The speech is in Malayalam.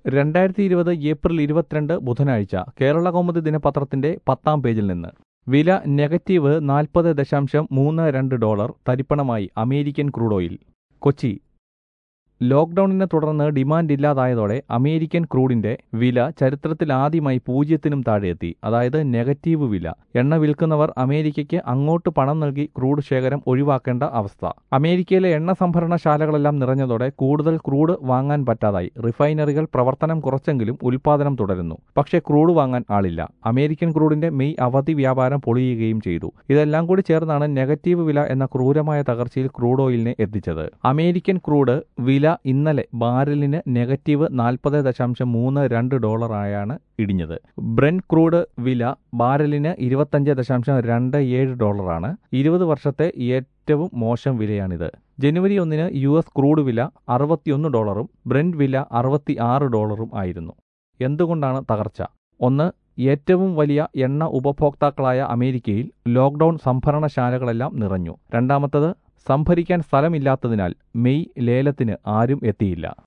രണ്ടായിരത്തി ഇരുപത് ഏപ്രിൽ ഇരുപത്തിരണ്ട് ബുധനാഴ്ച കേരള കൗമുദി ദിനപത്രത്തിന്റെ പത്താം പേജിൽ നിന്ന് വില നെഗറ്റീവ് നാൽപ്പത് ദശാംശം മൂന്ന് രണ്ട് ഡോളർ തരിപ്പണമായി അമേരിക്കൻ ക്രൂഡ് ഓയിൽ കൊച്ചി ലോക്ഡൌണിനെ തുടർന്ന് ഡിമാൻഡ് ഇല്ലാതായതോടെ അമേരിക്കൻ ക്രൂഡിന്റെ വില ചരിത്രത്തിൽ ആദ്യമായി പൂജ്യത്തിനും താഴെയെത്തി അതായത് നെഗറ്റീവ് വില എണ്ണ വിൽക്കുന്നവർ അമേരിക്കയ്ക്ക് അങ്ങോട്ട് പണം നൽകി ക്രൂഡ് ശേഖരം ഒഴിവാക്കേണ്ട അവസ്ഥ അമേരിക്കയിലെ എണ്ണ സംഭരണശാലകളെല്ലാം നിറഞ്ഞതോടെ കൂടുതൽ ക്രൂഡ് വാങ്ങാൻ പറ്റാതായി റിഫൈനറികൾ പ്രവർത്തനം കുറച്ചെങ്കിലും ഉൽപാദനം തുടരുന്നു പക്ഷേ ക്രൂഡ് വാങ്ങാൻ ആളില്ല അമേരിക്കൻ ക്രൂഡിന്റെ മെയ് അവധി വ്യാപാരം പൊളിയുകയും ചെയ്തു ഇതെല്ലാം കൂടി ചേർന്നാണ് നെഗറ്റീവ് വില എന്ന ക്രൂരമായ തകർച്ചയിൽ ക്രൂഡ് ഓയിലിനെ എത്തിച്ചത് അമേരിക്കൻ ക്രൂഡ് വില ഇന്നലെ ബാരലിന് നെഗറ്റീവ് നാൽപ്പത് ദശാംശം മൂന്ന് രണ്ട് ഡോളറായാണ് ഇടിഞ്ഞത് ബ്രെൻ ക്രൂഡ് വില ബാരലിന് ഇരുപത്തഞ്ച് ദശാംശം രണ്ട് ഏഴ് ഡോളറാണ് ഇരുപത് വർഷത്തെ ഏറ്റവും മോശം വിലയാണിത് ജനുവരി ഒന്നിന് യു എസ് ക്രൂഡ് വില അറുപത്തിയൊന്ന് ഡോളറും ബ്രെൻഡ് വില അറുപത്തി ആറ് ഡോളറും ആയിരുന്നു എന്തുകൊണ്ടാണ് തകർച്ച ഒന്ന് ഏറ്റവും വലിയ എണ്ണ ഉപഭോക്താക്കളായ അമേരിക്കയിൽ ലോക്ഡൌൺ സംഭരണശാലകളെല്ലാം നിറഞ്ഞു രണ്ടാമത്തത് സംഭരിക്കാൻ സ്ഥലമില്ലാത്തതിനാൽ മെയ് ലേലത്തിന് ആരും എത്തിയില്ല